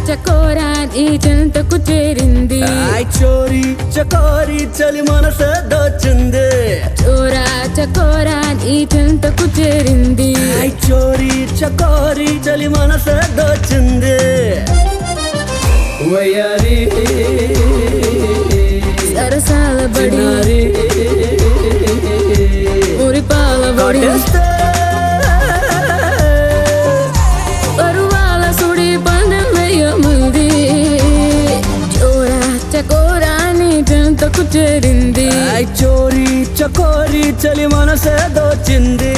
చకోరా నీ చెంతకు చేరింది ఐ చోరీ చకోరీ చలి మనసే దోచింది చోరా చకోరా నీ చెంతకు చేరింది ఐ చోరీ చకోరీ చలి మనసే దోచింది వయ్యారి సరసాల బడి చిన్నారి మురిపాల బడి కొట్టేస్తే పరువాల సుడి పందెం వేయముంది చోరా చకోరా నీ చెంతకు చేరింది ఐ చోరీ చకోరీ చలి మనసే దోచింది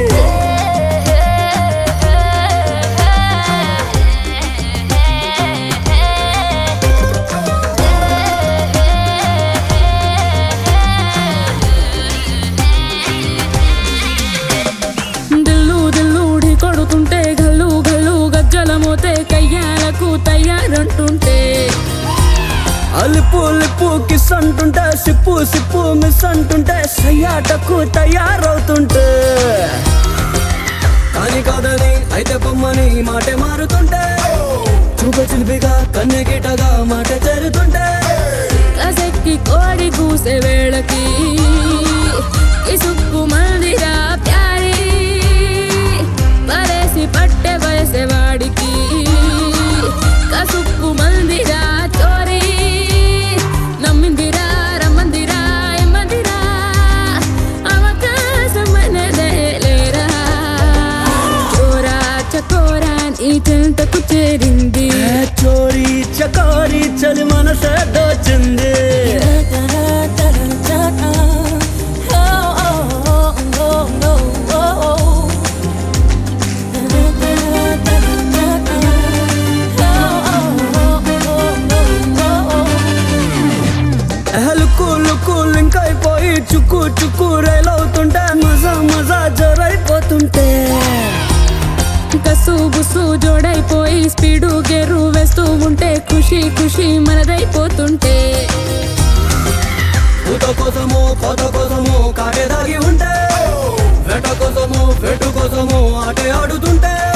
దిల్లు దిల్లుడి కొడుతుంటే గల్లు గల్లు గజ్జల మోతే కయ్యాలకు తయారంటుంటే అలుపు లిప్పు కిస్ అంటుంటే సిప్పు సిప్పు మిస్ అంటుంటే సయ్యాటకు తయారవుతుంటే కాని కాదని అయితే పొమ్మని మాటే మారుతుంటే చూప చిలిపిగా కన్నె గిటగా మాట చేరుతుంటే కసెక్కి కోడి కూసే వేళకి ఇసుక్కు మందిరా ప్యారి పరేసి పట్టె వయసేవాడికి కసుక్కు మందిరా చోరీ నమ్మిందిరా రమ్మందిరా ఎమ్మందిరా అవకాశం మనదే లేరా చోరా చకోరా నీ చెంతకు చేరింది ఏ చోరీ చకోరీ చలి మనసే దోచింది లుక్కు లుక్కు లింక్ అయిపోయి చుక్కు చుక్కు రైలవుతుంటే మజా మజా జరైపోతుంటే కసు బుసు జోడైపోయి స్పీడు గెరు వేస్తూ ఉంటే ఖుషి ఖుషి మనదైపోతుంటే పూత కోసము కోత కోసము కాటే దాగి ఉంటే వెట కోసము వెటు కోసము ఆటే ఆడుతుంటే